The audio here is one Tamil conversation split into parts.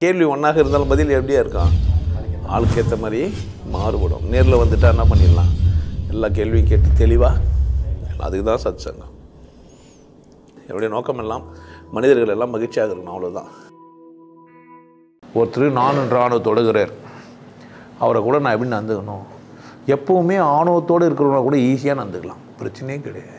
கேள்வி ஒன்றாக இருந்தாலும் பதில் எப்படியா இருக்கும் ஆளுக்கு ஏற்ற மாதிரி மாறுபடும் நேரில் வந்துட்டா என்ன பண்ணிடலாம் எல்லா கேள்வியும் கேட்டு தெளிவாக அதுக்கு தான் சத் சங்கம் என்னுடைய நோக்கம் எல்லாம் மனிதர்கள் எல்லாம் மகிழ்ச்சியாக இருக்கணும் அவ்வளோதான் ஒருத்தர் நானுன்ற ஆணவத்தோடு இருக்கிறார் அவரை கூட நான் எப்படி நந்துக்கணும் எப்போவுமே ஆணவத்தோடு இருக்கிறவங்க கூட ஈஸியாக நந்துக்கலாம் பிரச்சனையே கிடையாது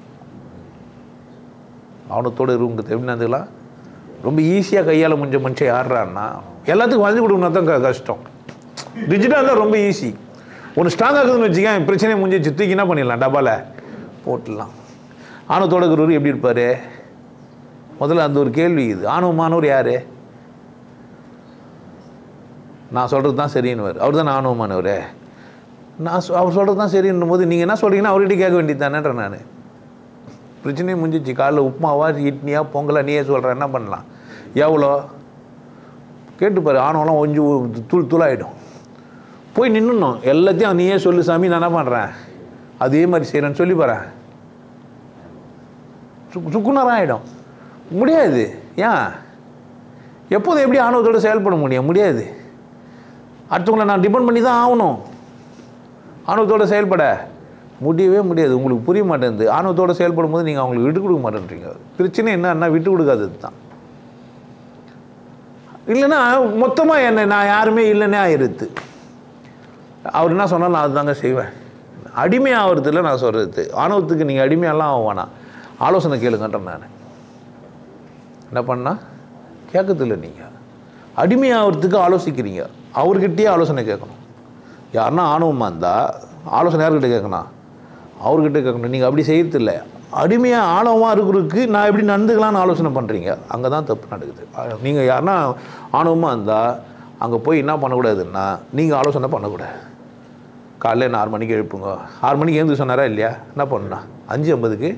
ஆணவத்தோடு இருக்கிறவங்க எப்படி நந்துக்கலாம் ரொம்ப ஈஸியாக கையால் முடிஞ்ச மனுஷன் யாருறான்னா எல்லாத்துக்கும் வளைஞ்சு கொடுக்கணும் தான் க- கஷ்டம் ரிஜிடாக இருந்தால் ரொம்ப ஈஸி ஒன்று ஸ்ட்ராங்காக இருக்குதுன்னு வச்சுக்கேன் பிரச்சனையை முடிஞ்சு தூக்கி என்ன பண்ணிடலாம் டப்பாவில் போட்டுடலாம் ஆணவத்தோடு இருக்கிறவர் எப்படி இருப்பார் முதல்ல அந்த ஒரு கேள்வி இது ஆணவமானவர் யார் நான் சொல்கிறது தான் சரின்னுவார் அவர் தான் ஆணவமானவர் நான் சொ- அவர் சொல்கிறது தான் சரின்னும் போது நீங்கள் என்ன சொல்கிறீங்கன்னா அவர்கிட்ட கேட்க வேண்டியது தானேன்ற நான் பிரச்சனையே முடிஞ்சிச்சு காலைல உப்புமாவா இட்னியா பொங்கலா நீயே சொல்கிற என்ன பண்ணலாம் எவ்வளோ கேட்டுப்பாரு ஆணவம்லாம் ஒஞ்சு தூள் தூளாயிடும் போய் நின்னுடணும் எல்லாத்தையும் நீயே சொல்லு சாமி நான் என்ன பண்ணுறேன் அதே மாதிரி செய்கிறேன்னு சொல்லி போகிறேன் சுக்குனராக ஆகிடும் முடியாது ஏன் எப்போதும் எப்படி ஆணவத்தோடு செயல்பட முடியும் முடியாது அடுத்தவங்களை நான் டிபெண்ட் பண்ணி தான் ஆகணும் ஆணவத்தோட செயல்பட முடியவே முடியாது உங்களுக்கு புரிய மாட்டேங்குது ஆணவத்தோட செயல்படும் போது நீங்கள் அவங்களுக்கு விட்டு கொடுக்க மாட்டேன்றீங்க பிரச்சனை என்னன்னா விட்டு கொடுக்காதது தான் இல்லைன்னா மொத்தமாக என்ன நான் யாருமே இல்லைன்னே ஆயிருது அவர் என்ன சொன்னாலும் நான் அதுதாங்க செய்வேன் அடிமை ஆகிறதுல நான் சொல்கிறது ஆணவத்துக்கு நீங்கள் அடிமையெல்லாம் ஆக வேணாம் ஆலோசனை கேளுங்கன்றேன் நான் என்ன பண்ணா கேட்கறதில்ல நீங்கள் அடிமையாகிறதுக்கு ஆலோசிக்கிறீங்க அவர்கிட்டயே ஆலோசனை கேட்கணும் யாருன்னா ஆணவமாக இருந்தால் ஆலோசனை யார்கிட்ட கேட்கணும் அவர்கிட்ட கேட்கணும் நீங்கள் அப்படி செய்யறதில்ல அடிமையாக ஆணவமாக இருக்கிறதுக்கு நான் எப்படி நடந்துக்கலாம்னு ஆலோசனை பண்ணுறீங்க அங்கே தான் தப்பு நடக்குது நீங்கள் யாருன்னா ஆணவமாக இருந்தால் அங்கே போய் என்ன பண்ணக்கூடாதுன்னா நீங்கள் ஆலோசனை பண்ணக்கூடாது காலைல என்ன ஆறு மணிக்கு எழுப்புங்க ஆறு மணிக்கு எழுந்து சொன்னாரா இல்லையா என்ன பண்ணணும் அஞ்சு ஐம்பதுக்கு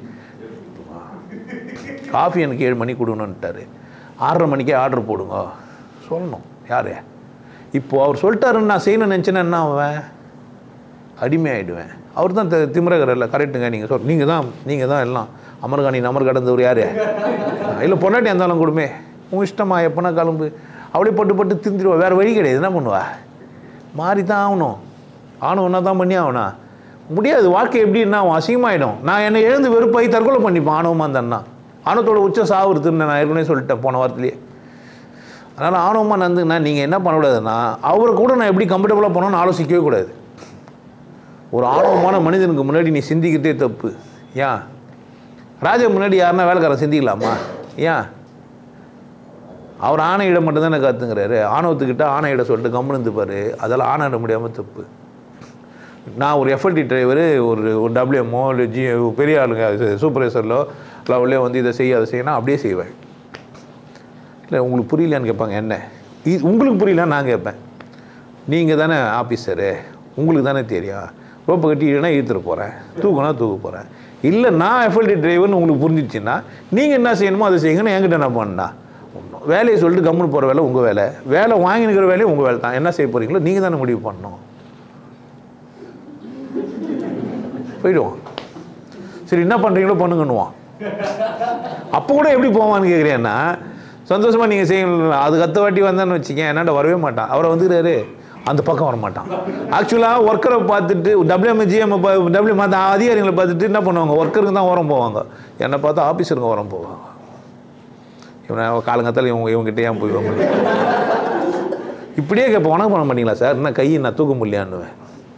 காஃபி எனக்கு ஏழு மணிக்கு கொடுக்கணுன்ட்டாரு ஆறரை மணிக்கே ஆர்டர் போடுங்க சொல்லணும் யார் இப்போது அவர் சொல்லிட்டாருன்னு நான் செய்யணும்னு நினச்சேன்னா என்ன ஆவேன் அடிமையாயிடுவேன் அவர் தான் தி- திமிரகரல்ல கரெக்டுங்க நீங்கள் சொல் நீங்கள் தான் நீங்கள் தான் எல்லாம் அமர்காணி அமர் கடந்தவர் யார் இல்லை பொண்டாட்டி இருந்தாலும் கொடுமே உன் இஷ்டமா எப்போனா கிளம்பு அப்படியே பட்டு பட்டு திந்திடுவா வேறு வழி கிடையாது என்ன பண்ணுவா மாறி தான் ஆகணும் ஆகணும்னா தான் பண்ணி ஆகணும் முடியாது வாழ்க்கை எப்படி என்ன ஆகும் அசிங்கமாயிடும் நான் என்னை எழுந்து வெறுப்பாகி தற்கொலை பண்ணிப்பேன் ஆணவமாக இருந்தேன்னா ஆணவத்தோட உச்சம் சாவுறதுன்னு நான் ஏற்கனவே சொல்லிட்டேன் போன வாரத்துலேயே அதனால் ஆணவமாக நந்துங்கன்னா நீங்கள் என்ன பண்ணக்கூடாதுன்னா அவரை கூட நான் எப்படி கம்ஃபர்டபுளாக போனோன்னு ஆலோசிக்கவே கூடாது ஒரு ஆணவமான மனிதனுக்கு முன்னாடி நீ சிந்திக்கிறதே தப்பு ஏன் ராஜா முன்னாடி யாருன்னா வேலைக்காரன் சிந்திக்கலாமா ஏன் அவர் ஆணையிட மட்டும்தானே கற்றுங்கிறாரு ஆணவத்துக்கிட்ட ஆணையிட சொல்லிட்டு கம்முன்னு இருந்துப்பாரு அதெல்லாம் ஆணையிட முடியாமல் தப்பு நான் ஒரு எஃப்எல்டி டிரைவர் ஒரு ஒரு டபிள்யூஎம்மோ இல்லை ஜி பெரிய ஆளுங்க சூப்பர்வைசரிலோ லெவல்லே வந்து இதை செய்ய அதை செய்யணும் அப்படியே செய்வேன் இல்லை உங்களுக்கு புரியலையான்னு கேட்பாங்க என்ன இது உங்களுக்கு புரியல நான் கேட்பேன் நீங்கள் தானே ஆஃபீஸரு உங்களுக்கு தானே தெரியும் ரோப்பை கட்டிக்கிட்டேன்னா இழுத்துட்டு போகிறேன் தூக்குனா தூக்க போகிறேன் இல்லை நான் எஃப்எல்டி டிரைவர்னு உங்களுக்கு புரிஞ்சிச்சுன்னா நீங்கள் என்ன செய்யணுமோ அதை செய்யுங்கன்னு என்கிட்ட என்ன பண்ணா ஒண்ணும். வேலையை சொல்லிட்டு கம்முன்னு போகிற வேலை உங்கள் வேலை வேலை வாங்கினுக்கிற வேலையும் உங்கள் வேலை தான் என்ன செய்ய போகிறீங்களோ நீங்கள் தானே முடிவு பண்ணணும் போயிடுவான் சரி என்ன பண்ணுறீங்களோ பண்ணுங்கன்னுவான் அப்போ கூட எப்படி போவான்னு கேட்குறேன்னா சந்தோஷமாக நீங்கள் செய்யணும் அதுக்கு அத்த வாட்டி வந்தான்னு வச்சுக்கேன் என்னாண்ட வரவே மாட்டான் அவரை வந்துக்கிறாரு அந்த பக்கம் வர மாட்டான் ஆக்சுவலாக ஒர்க்கரை பார்த்துட்டு டபிள்யூஎம் ஜிஎம் டபிள்யூ மற்ற அதிகாரிகளை பார்த்துட்டு என்ன பண்ணுவாங்க ஒர்க்கருக்கு தான் உரம் போவாங்க என்னை பார்த்து ஆஃபீஸருங்க உரம் போவாங்க இவனை காலங்கத்தால் இவங்க இவங்ககிட்ட ஏன் போய் வாங்க இப்படியே கேட்பேன் வணக்கம் பண்ண மாட்டீங்களா சார் என்ன கையை நான் தூக்க முடியலையான்னுவேன்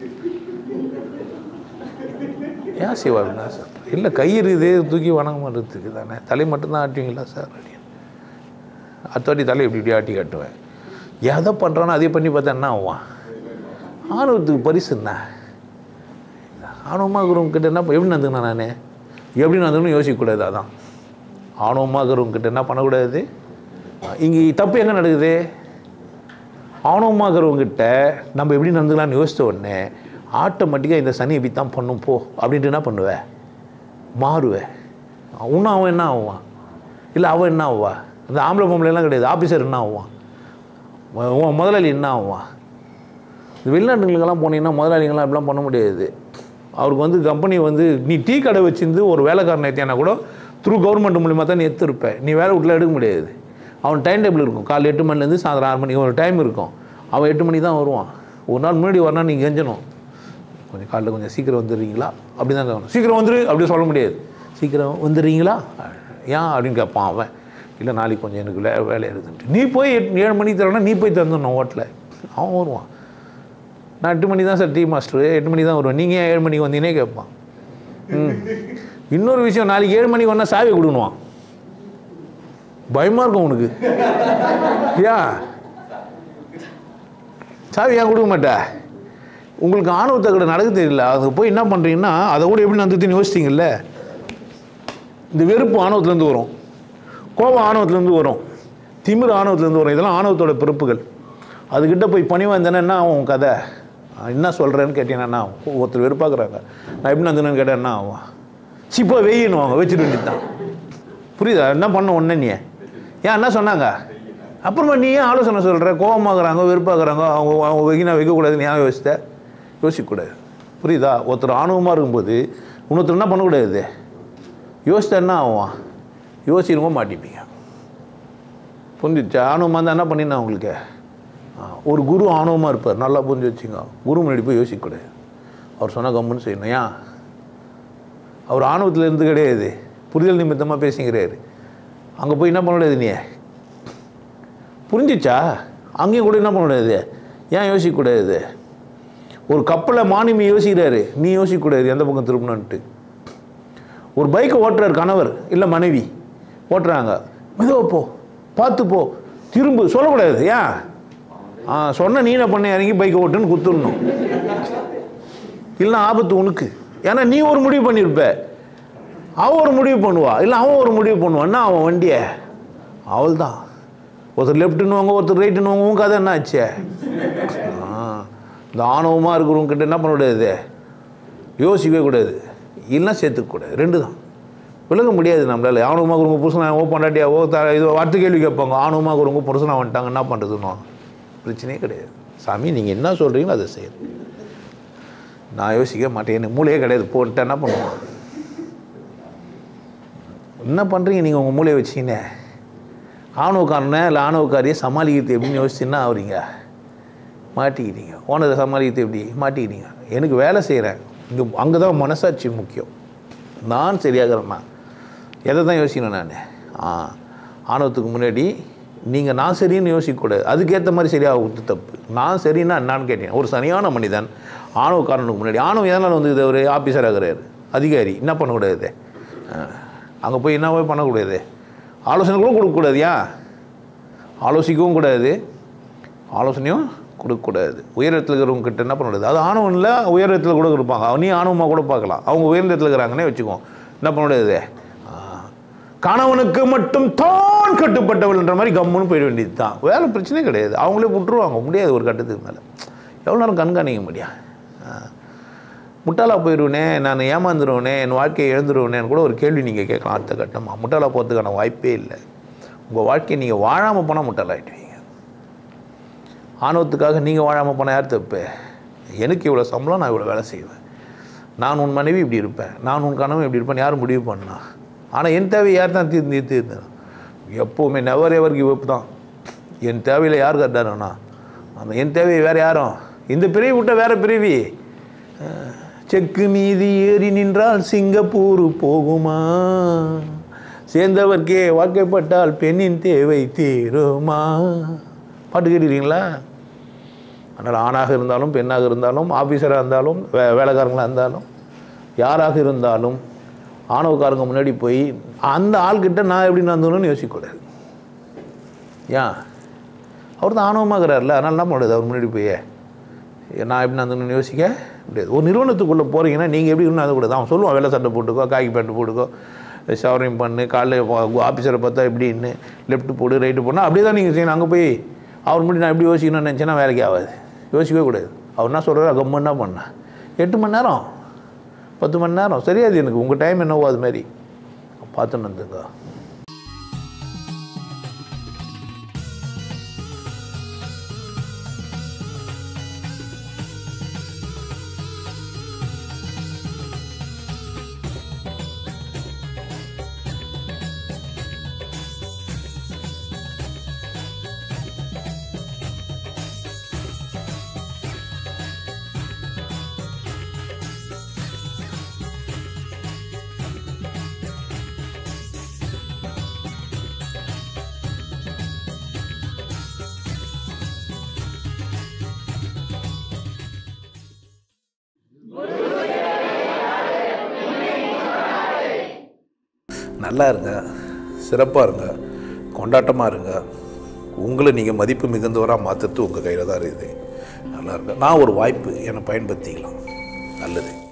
ஏன் சிவா அப்படின்னா சார் இல்லை கை இருக்குது தூக்கி வணங்க மாட்டதுக்கு தானே தலை மட்டும்தான் ஆட்டுவீங்களா சார் அப்படின்னு அடுத்த வாட்டி தலை இப்படி இப்படி ஆட்டி காட்டுவேன் எதை பண்ணுறானோ அதே பண்ணி பார்த்தா என்ன ஆவான் ஆணவத்துக்கு பரிசு என்ன ஆணவமாக இருக்கிறவங்க கிட்ட என்ன ப- எப்படி நடந்துக்கணும் நான் எப்படி நடந்துக்கணும் யோசிக்கக்கூடாது அதான் ஆணவமாக இருக்கிறவங்க கிட்ட என்ன பண்ணக்கூடாது இங்கே தப்பு எங்கே நடக்குது ஆணவமாக இருக்கிறவங்ககிட்ட நம்ம எப்படி நடந்துக்கலாம்னு யோசித்த உடனே ஆட்டோமேட்டிக்காக இந்த சனி இப்படி தான் பண்ணும் போ அப்படின்ட்டு என்ன பண்ணுவேன் மாறுவேன் இன்னும் அவன் என்ன ஆவான் இல்லை அவன் என்ன ஆவா இந்த ஆம்பளை பொம்பளைலாம் கிடையாது ஆஃபீஸர் என்ன ஆவான் மு- உன் முதலாளி என்ன ஆவான் இந்த வெளிநாட்டுங்களுக்கெல்லாம் போனீங்கன்னா முதலாளிங்களாம் அப்படிலாம் பண்ண முடியாது அவருக்கு வந்து கம்பெனி வந்து நீ டீ கடை வச்சிருந்து ஒரு வேலைக்காரனை ஏற்றியானா கூட த்ரூ கவர்மெண்ட் மூலிமா தான் நீ எடுத்திருப்ப நீ வேலை வீட்டில் எடுக்க முடியாது அவன் டைம் டேபிள் இருக்கும் காலைல எட்டு மணிலேருந்து சாயந்தரம் ஆறு மணிக்கு ஒரு டைம் இருக்கும் அவன் எட்டு மணி தான் வருவான் ஒரு நாள் முன்னாடி வரனா நீங்கள் கெஞ்சணும் கொஞ்சம் காலைல கொஞ்சம் சீக்கிரம் வந்துடுறீங்களா அப்படி தான் கேட்கணும் சீக்கிரம் வந்துரு அப்படி சொல்ல முடியாது சீக்கிரம் வந்துடுறீங்களா ஏன் அப்படின்னு கேட்பான் அவன் இல்லை நாளைக்கு கொஞ்சம் எனக்கு வே வேலை இருக்குதுன்ட்டு நீ போய் எட்டு ஏழு மணிக்கு தரனா நீ போய் தந்துடணும் ஹோட்டலில் அவன் வருவான் நான் எட்டு மணி தான் சார் டீ மாஸ்டர் எட்டு மணி தான் வருவேன் நீங்கள் ஏன் ஏழு மணிக்கு வந்தீங்கன்னே கேட்பான் ம் இன்னொரு விஷயம் நாளைக்கு ஏழு மணிக்கு வந்தால் சாவி கொடுக்கணுவான் பயமாக இருக்கும் உனக்கு ஏன் சாவி ஏன் கொடுக்க மாட்டே உங்களுக்கு ஆணவத்தை கூட நடக்க தெரியல அது போய் என்ன பண்ணுறீங்கன்னா அதை கூட எப்படி நடந்துன்னு யோசிச்சிங்கல்ல இந்த வெறுப்பு ஆணவத்துலேருந்து வரும் கோபம் ஆணவத்துலேருந்து வரும் திமிர் ஆணவத்துலேருந்து வரும் இதெல்லாம் ஆணவத்தோட பிறப்புகள் அதுக்கிட்ட போய் பணிவாக இருந்தேன்னா என்ன ஆகும் உன் கதை நான் என்ன சொல்கிறேன்னு கேட்டீங்கன்னா என்ன ஆகும்? ஒருத்தர் வெறுப்பாக்குறாங்க நான் எப்படி நடந்தேன்னு கேட்டேன் என்ன ஆகும் சிப்போ வெயின்னு வாங்க வச்சுட்டு வேண்டியது தான் புரியுதா என்ன பண்ண உடனே நீ ஏன் என்ன சொன்னாங்க அப்புறமா நீ ஏன் ஆலோசனை சொல்கிற கோவமாகறாங்க வெறுப்பாக்குறாங்க அவங்க அவங்க வெகினா வைக்கக்கூடாதுன்னு ஏன் யோசித்த யோசிக்கக்கூடாது புரியுதா ஒருத்தர் ஆணவமாக இருக்கும்போது இன்னொருத்தர் என்ன பண்ணக்கூடாது யோசித்தா என்ன ஆகும் யோசிக்கவும் மாட்டிப்பீங்க புரிஞ்சிச்சா ஆணவமாக இருந்தால் என்ன பண்ணினா உங்களுக்கு ஆ, ஒரு குரு ஆணவமாக இருப்பார் நல்லா புரிஞ்சு வச்சுங்க குரு முன்னாடி போய் யோசிக்கக்கூடாது அவர் சொன்னால் கம்முன்னு செய்யணும் ஏன் அவர் ஆணவத்தில் இருந்து கிடையாது புரிதல் நிமித்தமாக பேசிக்கிறாரு அங்கே போய் என்ன பண்ண முடியாது நீ புரிஞ்சிச்சா அங்கேயும் கூட என்ன பண்ண முடியாது ஏன் யோசிக்கக்கூடாது ஒரு கப்பலை மானிமி யோசிக்கிறாரு நீ யோசிக்கக்கூடாது எந்த பக்கம் திரும்பணுன்ட்டு ஒரு பைக்கை ஓட்டுறார் கணவர் இல்லை மனைவி ஓட்டுறாங்க மெதுவா போ பார்த்து போ திரும்ப சொல்லக்கூடாது ஏன் ஆ சொன்ன நீ என்ன பண்ண இறங்கி பைக்கை ஓட்டுன்னு குத்துடணும் இல்லைன்னா ஆபத்து உனக்கு ஏன்னா நீ ஒரு முடிவு பண்ணியிருப்ப அவன் ஒரு முடிவு பண்ணுவா இல்லை அவன் ஒரு முடிவு பண்ணுவான்னா அவன் வண்டியை அவள் தான் ஒருத்தர் லெஃப்ட்டுன்னுவாங்க ஒருத்தர் ரைட்டுன்னுவாங்க உன் கதை என்ன ஆச்சு ஆ, இந்த ஆணவமாக இருக்கிறவங்க கிட்ட என்ன பண்ணக்கூடாது யோசிக்கவே கூடாது இல்லைன்னா சேர்த்துக்கூடாது ரெண்டு தான் விலக முடியாது நம்மளால ஆணவமாக இருக்கிறவங்க புருஷனாவோ பொண்டாட்டியாவோ த இது வார்த்தை கேள்வி கேட்பாங்க ஆணவமாக இருக்கிறவங்க புருஷனாக வந்துட்டாங்க என்ன பண்ணுறதுன்னு பிரச்சனையே கிடையாது சாமி நீங்கள் என்ன சொல்கிறீங்களோ அதை செய்யுங்க நான் யோசிக்க மாட்டேன் எனக்கு மூளையே கிடையாது போட்டு என்ன பண்ணுவோம் என்ன பண்ணுறீங்க நீங்கள் உங்கள் மூளையை வச்சிங்கன்னு ஆணவக்காரனை இல்லை ஆணவக்காரியை சமாளிக்கிறது எப்படின்னு யோசிச்சுன்னா ஆகுறீங்க மாட்டிக்கிறீங்க ஓனரை சமாளிக்கிறது எப்படி மாட்டிக்கிறீங்க எனக்கு வேலை செய்கிறேன் இங்கே அங்கே தான் மனசாட்சி முக்கியம் நான் சரியாகிறேன்னா எதை தான் யோசிக்கணும் நான் ஆ ஆணவத்துக்கு முன்னாடி நீங்கள் நான் சரின்னு யோசிக்கக்கூடாது அதுக்கேற்ற மாதிரி சரியாக கொடுத்து தப்பு நான் சரின்னா என்னான்னு கேட்டேன் ஒரு சரியான மனிதன் ஆணவக்காரனுக்கு முன்னாடி ஆணவம் எதனால் வந்து இது ஒரு ஆஃபீஸர் ஆகிறாரு அதிகாரி என்ன பண்ணக்கூடாது அங்கே போய் என்ன போய் பண்ணக்கூடாது ஆலோசனை கூட கொடுக்கக்கூடாது ஏன் ஆலோசிக்கவும் கூடாது ஆலோசனையும் கொடுக்கக்கூடாது உயரத்தில் இருக்கிறவங்க கிட்ட என்ன பண்ணக்கூடாது அது ஆணவம் இல்லை உயரத்தில் கூட இருப்பாங்க நீ ஆணவமாக கூட பார்க்கலாம் அவங்க உயரத்தில் இருக்கிறாங்கன்னே வச்சுக்கோ என்ன பண்ணக்கூடாது ஆ, கணவனுக்கு மட்டும் தான் கட்டுப்பட்டவள்ன்ற மாதிரி கம்முன்னு போயிட வேண்டியது தான் வேலை பிரச்சனையே கிடையாது அவங்களே விட்டுருவாங்க முடியாது ஒரு கட்டத்துக்கு மேலே எவ்வளோ நேரம் கண்காணிக்க முடியும் ஆ. முட்டாளா போயிடுவேனே நான் ஏமாந்துருவேனே என் வாழ்க்கையை இழந்துருவேனேன்னு கூட ஒரு கேள்வி நீங்கள் கேட்கலாம் அடுத்த கட்டமாக முட்டாளா போகிறதுக்கான வாய்ப்பே இல்லை உங்கள் வாழ்க்கையை நீங்கள் வாழாமல் போனால் முட்டாளாயிடுவீங்க ஆணவத்துக்காக நீங்கள் வாழாமல் போனால் யார் தப்பு எனக்கு இவ்வளோ சம்பளம் நான் இவ்வளோ வேலை செய்வேன் நான் உன் மனைவி இப்படி இருப்பேன் நான் உன் கணவன் இப்படி இருப்பேன் யார் முடிவு பண்ணா ஆனால் என் தேவை யார் தான் தீர்ந்து தீர்ந்து எப்போவுமே நெவர் எவர் கிவ் அப் தான் என் தேவையில் யார் கட்டாருன்னா அந்த என் தேவை வேறு யாரும் இந்த பிரிவு விட்ட வேறு பிரிவி அஹ், செக்கு மீதி ஏறி நின்றால் சிங்கப்பூர் போகுமா சேர்ந்தவர்க்கே வாக்கப்பட்டால் பெண்ணின் தேவை தீருமா பாட்டு கேட்டுக்கிறீங்களா அதனால் ஆணாக இருந்தாலும் பெண்ணாக இருந்தாலும் ஆஃபீஸராக இருந்தாலும் வே வேலைக்காரங்களாக இருந்தாலும் யாராக இருந்தாலும் ஆணவக்காரங்க முன்னாடி போய் அந்த ஆள்கிட்ட நான் எப்படி நடந்தணும்னு யோசிக்கக்கூடாது ஏன் அவர் தான் ஆணவமாகறாருல அதனால் என்ன பண்ணுறது அவர் முன்னாடி போய் நான் எப்படி நடந்தணும்னு யோசிக்க முடியாது ஒரு நிறுவனத்துக்குள்ளே போகிறீங்கன்னா நீங்கள் எப்படி இன்னும் கூடாது அவன் சொல்லுவான் வெள்ளை சட்டை போட்டுக்கோ காக்கி பேண்ட் போட்டுக்கோ ஷவரிங் பண்ணு காலைல ஆஃபீஸரை பார்த்தா எப்படின்னு லெஃப்ட் போடு ரைட்டு போனால் அப்படியே தான் நீங்கள் செய்யணும் அங்கே போய் அவர் முன்னாடி நான் எப்படி யோசிக்கணும்னு நினச்சேன்னா வேலைக்கு ஆகாது யோசிக்கவே கூடாது அவர் என்ன சொல்கிறார் கம்மு என்ன பண்ணேன் எட்டு மணி நேரம் பத்து மணி நேரம் சரியாது எனக்கு உங்கள் டைம் என்னவோ அது மாதிரி பார்த்துன்னு வந்துங்க நல்லா இருங்க சிறப்பாக இருங்க கொண்டாட்டமாக இருங்க உங்களை நீங்கள் மதிப்பு மிகுந்தவராக மாற்றுறது உங்கள் கையில் தான் இருக்குது நல்லா இருங்க நான் ஒரு வாய்ப்பு என்னை பயன்படுத்திக்கலாம் நல்லது